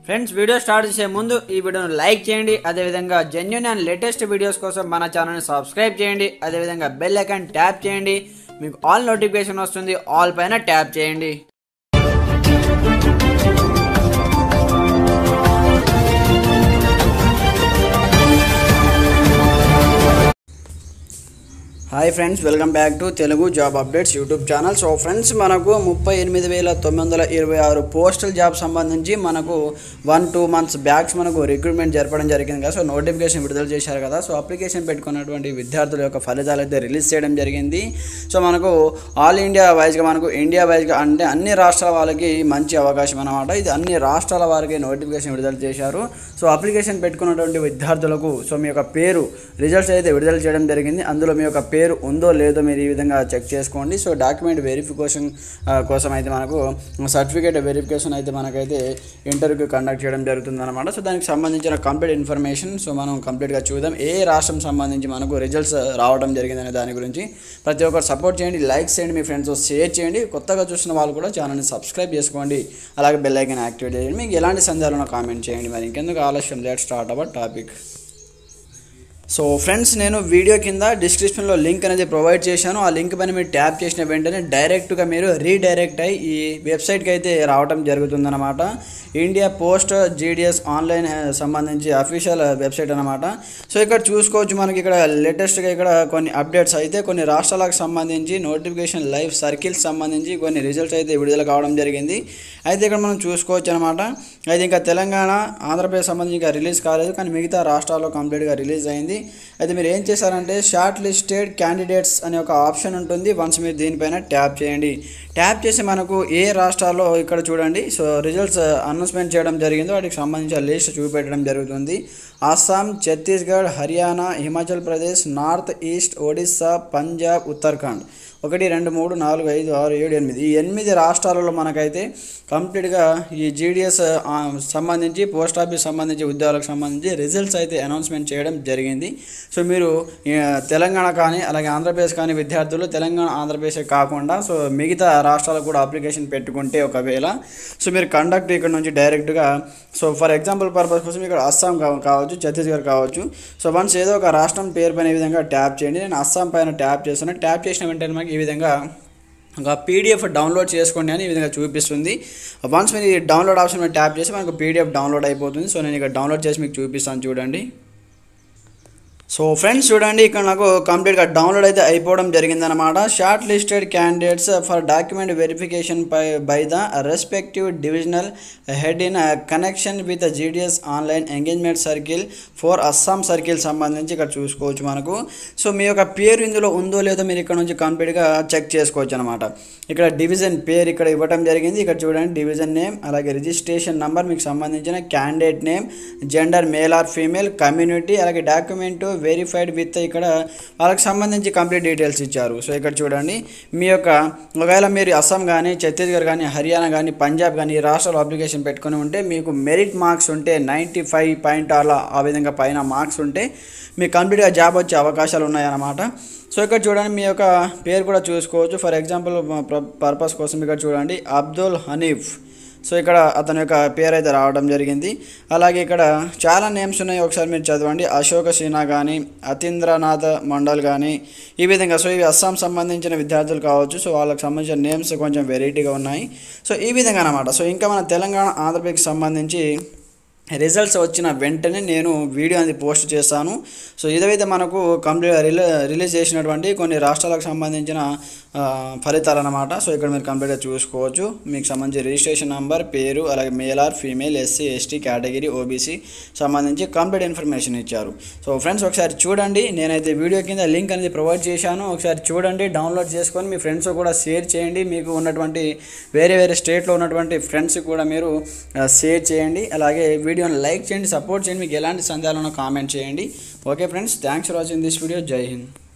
friends video start చేసే ముందు ఈ వీడియోను లైక్ చేయండి అదేవిధంగా జెన్యున్ అండ్ లేటెస్ట్ వీడియోస్ కోసం మన ఛానల్ని సబ్స్క్రైబ్ చేయండి అదేవిధంగా బెల్ ఐకాన్ ట్యాప్ చేయండి మీకు ఆల్ నోటిఫికేషన్ వస్తుంది ఆల్ పైన ట్యాప్ చేయండి hi friends welcome back to Telugu job updates YouTube channel so friends మనకు ముప్పై ఎనిమిది వేల తొమ్మిది వందల ఇరవై ఆరు పోస్టల్ జాబ్ సంబంధించి మనకు వన్ టూ మంత్స్ బ్యాక్స్ మనకు రిక్రూట్మెంట్ జరపడం జరిగింది కదా సో నోటిఫికేషన్ విడుదల చేశారు కదా సో అప్లికేషన్ పెట్టుకున్నటువంటి విద్యార్థుల యొక్క ఫలితాలు అయితే రిలీజ్ చేయడం జరిగింది సో మనకు ఆల్ ఇండియా వైజ్గా మనకు ఇండియా వైజ్గా అంటే అన్ని రాష్ట్రాల వాళ్ళకి మంచి అవకాశం అన్నమాట ఇది అన్ని రాష్ట్రాల వారికి నోటిఫికేషన్ విడుదల చేశారు సో అప్లికేషన్ పెట్టుకున్నటువంటి విద్యార్థులకు సో మీ యొక్క పేరు రిజల్ట్స్ అయితే విడుదల చేయడం జరిగింది అందులో మీ యొక్క పేరు ఉందో లేదో మీరు ఈ విధంగా చెక్ చేసుకోండి సో డాక్యుమెంట్ వెరిఫికేషన్ ఆ, కోసం అయితే మనకు సర్టిఫికేట్ వెరిఫికేషన్ అయితే మనకైతే ఇంటర్వ్యూ కండక్ట్ చేయడం జరుగుతుంది అనమాట సో దానికి సంబంధించిన కంప్లీట్ ఇన్ఫర్మేషన్ సో మనం కంప్లీట్గా చూద్దాం ఏ రాష్ట్రం సంబంధించి మనకు రిజల్ట్స్ రావడం జరిగిందనే దాని గురించి ప్రతి ఒక్కరు సపోర్ట్ చేయండి లైక్ చేయండి మీ ఫ్రెండ్స్ షేర్ చేయండి కొత్తగా చూసిన వాళ్ళు కూడా ఛానల్ని సబ్స్క్రైబ్ చేసుకోండి అలాగే బెల్ ఐకాన్ యాక్టివేట్ చేయండి మీకు ఎలాంటి సందేహాలను కామెంట్ చేయండి మరి ఇంకెందుకు ఆలస్యం let start our topic so friends నేను వీడియో కింద డిస్క్రిప్షన్లో లింక్ అనేది ప్రొవైడ్ చేశాను ఆ లింక్ పైన మీరు ట్యాప్ చేసిన వెంటనే డైరెక్ట్గా మీరు రీడైరెక్ట్ అయ్యి ఈ వెబ్సైట్కి అయితే రావడం జరుగుతుందన్నమాట ఇండియా పోస్ట్ జీడిఎస్ ఆన్లైన్ ఆ, సంబంధించి అఫీషియల్ వెబ్సైట్ అనమాట సో ఇక్కడ చూసుకోవచ్చు మనకి ఇక్కడ లేటెస్ట్గా ఇక్కడ కొన్ని అప్డేట్స్ అయితే కొన్ని రాష్ట్రాలకు సంబంధించి నోటిఫికేషన్ లైవ్ సర్కిల్స్ సంబంధించి కొన్ని రిజల్ట్స్ అయితే విడుదల కావడం జరిగింది అయితే ఇక్కడ మనం చూసుకోవచ్చు అనమాట అయితే ఇంకా తెలంగాణ ఆంధ్రప్రదేశ్ సంబంధించి ఇంకా రిలీజ్ కాలేదు కానీ మిగతా రాష్ట్రాల్లో కంప్లీట్గా రిలీజ్ అయింది అయితే మీరు ఏం చేశారంటే షార్ట్ లిస్టెడ్ క్యాండిడేట్స్ అనే ఒక ఆప్షన్ ఉంటుంది వన్స్ మీరు దీనిపైన ట్యాప్ చేయండి ట్యాప్ చేసి మనకు ఏ రాష్ట్రాల్లో ఇక్కడ చూడండి సో రిజల్ట్స్ అనౌన్స్మెంట్ చేయడం జరిగిందో వాటికి సంబంధించిన లిస్ట్ చూపెట్టడం జరుగుతుంది అస్సాం ఛత్తీస్గఢ్ హర్యానా హిమాచల్ ప్రదేశ్ నార్త్ ఈస్ట్ ఒడిస్సా పంజాబ్ ఉత్తరాఖండ్ ఒకటి రెండు మూడు నాలుగు ఐదు ఆరు ఏడు ఎనిమిది ఈ ఎనిమిది రాష్ట్రాలలో మనకైతే కంప్లీట్గా ఈ జీడిఎస్ సంబంధించి పోస్ట్ ఆఫీస్ సంబంధించి ఉద్యోగాలకు సంబంధించి రిజల్ట్స్ అయితే అనౌన్స్మెంట్ చేయడం జరిగింది సో మీరు ఆ, తెలంగాణ కానీ అలాగే ఆంధ్రప్రదేశ్ కానీ విద్యార్థులు తెలంగాణ ఆంధ్రప్రదేశ్ కాకుండా సో మిగతా రాష్ట్రాలకు కూడా అప్లికేషన్ పెట్టుకుంటే ఒకవేళ సో మీరు కండక్ట్ ఇక్కడ నుంచి డైరెక్ట్గా సో ఫర్ ఎగ్జాంపుల్ పర్పస్ కోసం ఇక్కడ అస్సాం కావ- కావచ్చు ఛత్తీస్గఢ్ కావచ్చు సో వన్స్ ఏదో ఒక రాష్ట్రం పేరు పైన ఈ విధంగా ట్యాప్ చేయండి నేను అస్సాం పైన ట్యాప్ చేస్తాను ట్యాప్ చేసిన వెంటనే మనకి ఈ విధంగా ఒక పీడిఎఫ్ డౌన్లోడ్ చేసుకోండి అని ఈ విధంగా చూపిస్తుంది వన్స్ మీరు ఈ డౌన్లోడ్ ఆప్షన్ మీద ట్యాప్ చేసి మనకు పీడిఎఫ్ డౌన్లోడ్ అయిపోతుంది సో నేను ఇక్కడ డౌన్లోడ్ చేసి మీకు చూపిస్తాను చూడండి సో ఫ్రెండ్స్ చూడండి ఇక్కడ నాకు కంప్లీట్గా డౌన్లోడ్ అయితే అయిపోవడం జరిగిందనమాట short listed candidates for document verification by by the respective divisional head in connection with GDS online engagement circle for Assam circle సంబంధించి ఇక్కడ చూసుకోవచ్చు మనకు సో మీ యొక్క పేరు ఇందులో ఉందో లేదో మీరు ఇక్కడ నుంచి కంప్లీట్గా చెక్ చేసుకోవచ్చు అనమాట ఇక్కడ డివిజన్ పేరు ఇక్కడ ఇవ్వడం జరిగింది ఇక్కడ చూడండి డివిజన్ నేమ్ అలాగే రిజిస్ట్రేషన్ నంబర్ మీకు సంబంధించిన candidate name gender male or female community అలాగే డాక్యుమెంట్ వెరిఫైడ్ విత్ ఇక్కడ వాళ్ళకి సంబంధించి కంప్లీట్ డీటెయిల్స్ ఇచ్చారు సో ఇక్కడ చూడండి మీ యొక్క ఒకవేళ మీరు అస్సాం కానీ ఛత్తీస్గఢ్ కానీ హర్యానా కానీ పంజాబ్ కానీ ఈ రాష్ట్రాల్లో అప్లికేషన్ పెట్టుకుని ఉంటే మీకు మెరిట్ మార్క్స్ ఉంటే నైంటీ ఫైవ్ పాయింట్ అలా ఆ విధంగా పైన మార్క్స్ ఉంటే మీకు కంప్లీట్గా జాబ్ వచ్చే అవకాశాలు ఉన్నాయన్నమాట సో ఇక్కడ చూడండి మీ యొక్క పేరు కూడా చూసుకోవచ్చు ఫర్ ఎగ్జాంపుల్ పర్పస్ కోసం ఇక్కడ చూడండి అబ్దుల్ హనీఫ్ సో ఇక్కడ అతని యొక్క పేరు అయితే రావడం జరిగింది అలాగే ఇక్కడ చాలా నేమ్స్ ఉన్నాయి ఒకసారి మీరు చదవండి అశోక సిన్హా కానీ అతీంద్రనాథ్ మండల్ కానీ ఈ విధంగా సో ఇవి అస్సాం సంబంధించిన విద్యార్థులు కావచ్చు సో వాళ్ళకి సంబంధించిన నేమ్స్ కొంచెం వెరైటీగా ఉన్నాయి సో ఈ విధంగా అనమాట సో ఇంకా మన తెలంగాణ ఆంధ్రప్రదేశ్కి సంబంధించి రిజల్ట్స్ వచ్చిన వెంటనే నేను వీడియో అనేది పోస్ట్ చేస్తాను సో ఇదైతే మనకు కంప్లీట్ రిలీ రిలీజ్ చేసినటువంటి కొన్ని రాష్ట్రాలకు సంబంధించిన ఆ, ఫలితాలు అనమాట సో ఇక్కడ మీరు కంప్లీట్గా చూసుకోవచ్చు మీకు సంబంధించి రిజిస్ట్రేషన్ నంబర్ పేరు అలాగే male or female SC ST category OBC సంబంధించి కంప్లీట్ ఇన్ఫర్మేషన్ ఇచ్చారు సో ఫ్రెండ్స్ ఒకసారి చూడండి నేనైతే వీడియో కింద లింక్ అనేది ప్రొవైడ్ చేశాను ఒకసారి చూడండి డౌన్లోడ్ చేసుకొని మీ ఫ్రెండ్స్ కూడా షేర్ చేయండి మీకు ఉన్నటువంటి వేరే వేరే స్టేట్లో ఉన్నటువంటి ఫ్రెండ్స్ కూడా మీరు ఆ, షేర్ చేయండి అలాగే వీడియోని లైక్ చేయండి సపోర్ట్ చేయండి మీకు ఎలాంటి సందేహాలను కామెంట్ చేయండి okay friends thanks for watching this video Jai Hind